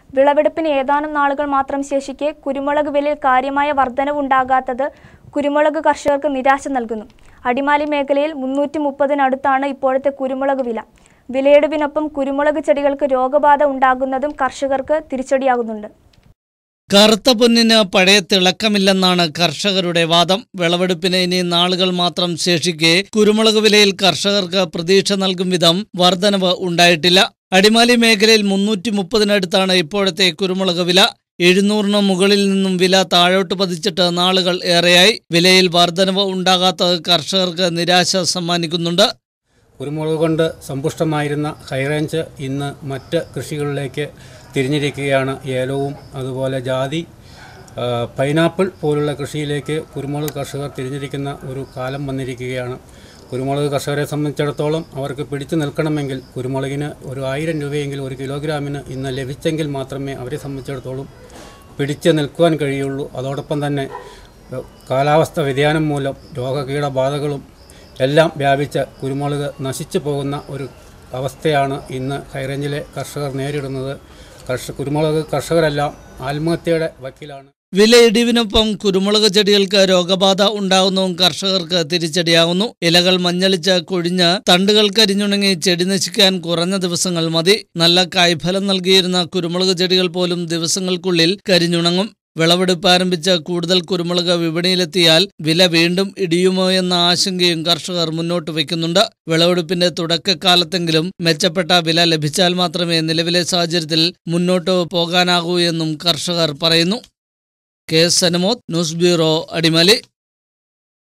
വിളവെടുപ്പിന് ഏതാനും നാളുകൾ മാത്രം ശേഷിക്കെ കുരുമുളക് വിലയിൽ കാര്യമായ വർധനവുണ്ടാകാത്തത് കുരുമുളക് കർഷകർക്ക് നിരാശ നൽകുന്നു അടിമാലി മേഖലയിൽ മുന്നൂറ്റി മുപ്പതിനടുത്താണ് ഇപ്പോഴത്തെ കുരുമുളക് വില വിലയിടിവിനൊപ്പം കുരുമുളക് ചെടികൾക്ക് രോഗബാധ ഉണ്ടാകുന്നതും കർഷകർക്ക് തിരിച്ചടിയാകുന്നുണ്ട് കറുത്ത പൊന്നിന് പഴയ തിളക്കമില്ലെന്നാണ് കർഷകരുടെ വാദം വിളവെടുപ്പിന് ഇനി നാളുകൾ മാത്രം ശേഷിക്കെ കുരുമുളക് വിലയിൽ കർഷകർക്ക് പ്രതീക്ഷ നൽകും വിധം വർധനവ് ഉണ്ടായിട്ടില്ല അടിമാലി മേഖലയിൽ മുന്നൂറ്റി മുപ്പതിനടുത്താണ് ഇപ്പോഴത്തെ കുരുമുളക് വില എഴുന്നൂറിന് മുകളിൽ നിന്നും വില താഴോട്ട് പതിച്ചിട്ട് നാളുകൾ ഏറെയായി വിലയിൽ വർധനവ് ഉണ്ടാകാത്തത് കർഷകർക്ക് നിരാശ സമ്മാനിക്കുന്നുണ്ട് കുരുമുളക് കൊണ്ട് സമ്പുഷ്ടമായിരുന്ന ഹൈറേഞ്ച് ഇന്ന് മറ്റ് കൃഷികളിലേക്ക് തിരിഞ്ഞിരിക്കുകയാണ് ഏലവും അതുപോലെ ജാതി ആ, പൈനാപ്പിൾ പോലുള്ള കൃഷിയിലേക്ക് കുരുമുളക് കർഷകർ തിരിഞ്ഞിരിക്കുന്ന ഒരു കാലം വന്നിരിക്കുകയാണ് കുരുമുളക് കർഷകരെ സംബന്ധിച്ചിടത്തോളം അവർക്ക് പിടിച്ചു നിൽക്കണമെങ്കിൽ കുരുമുളകിന് ഒരു ആയിരം രൂപയെങ്കിലും ഒരു കിലോഗ്രാമിന് ഇന്ന് ലഭിച്ചെങ്കിൽ മാത്രമേ അവരെ സംബന്ധിച്ചിടത്തോളം പിടിച്ച് നിൽക്കുവാൻ കഴിയുള്ളൂ അതോടൊപ്പം തന്നെ ഏഹ്, കാലാവസ്ഥ വ്യതിയാനം മൂലം രോഗകീടബാധകളും എല്ലാം വ്യാപിച്ച് കുരുമുളക് നശിച്ചു പോകുന്ന ഒരു അവസ്ഥയാണ് ഇന്ന് ഹൈറേഞ്ചിലെ കർഷകർ നേരിടുന്നത് കർഷ കുരുമുളക് കർഷകരെല്ലാം ആത്മഹത്യയുടെ വക്കീലാണ് വിലയിടിവിനൊപ്പം കുരുമുളക് ചെടികൾക്ക് രോഗബാധ ഉണ്ടാകുന്നതും കർഷകർക്ക് തിരിച്ചടിയാകുന്നു ഇലകൾ മഞ്ഞളിച്ച് കൊഴിഞ്ഞ് തണ്ടുകൾ കരിഞ്ഞുണങ്ങി ചെടി നശിക്കാൻ കുറഞ്ഞ ദിവസങ്ങൾ മതി നല്ല കായ്ഫലം നൽകിയിരുന്ന കുരുമുളക് ചെടികൾ പോലും ദിവസങ്ങൾക്കുള്ളിൽ കരിഞ്ഞുണങ്ങും വിളവെടുപ്പ് ആരംഭിച്ച് കൂടുതൽ കുരുമുളക് വിപണിയിലെത്തിയാൽ വില വീണ്ടും ഇടിയുമോ എന്ന ആശങ്കയും കർഷകർ മുന്നോട്ട് വയ്ക്കുന്നുണ്ട് വിളവെടുപ്പിന്റെ തുടക്കകാലത്തെങ്കിലും മെച്ചപ്പെട്ട വില ലഭിച്ചാൽ മാത്രമേ നിലവിലെ സാഹചര്യത്തിൽ മുന്നോട്ട് പോകാനാകൂ എന്നും കർഷകർ പറയുന്നു K S Sanamoth news bureau Adimali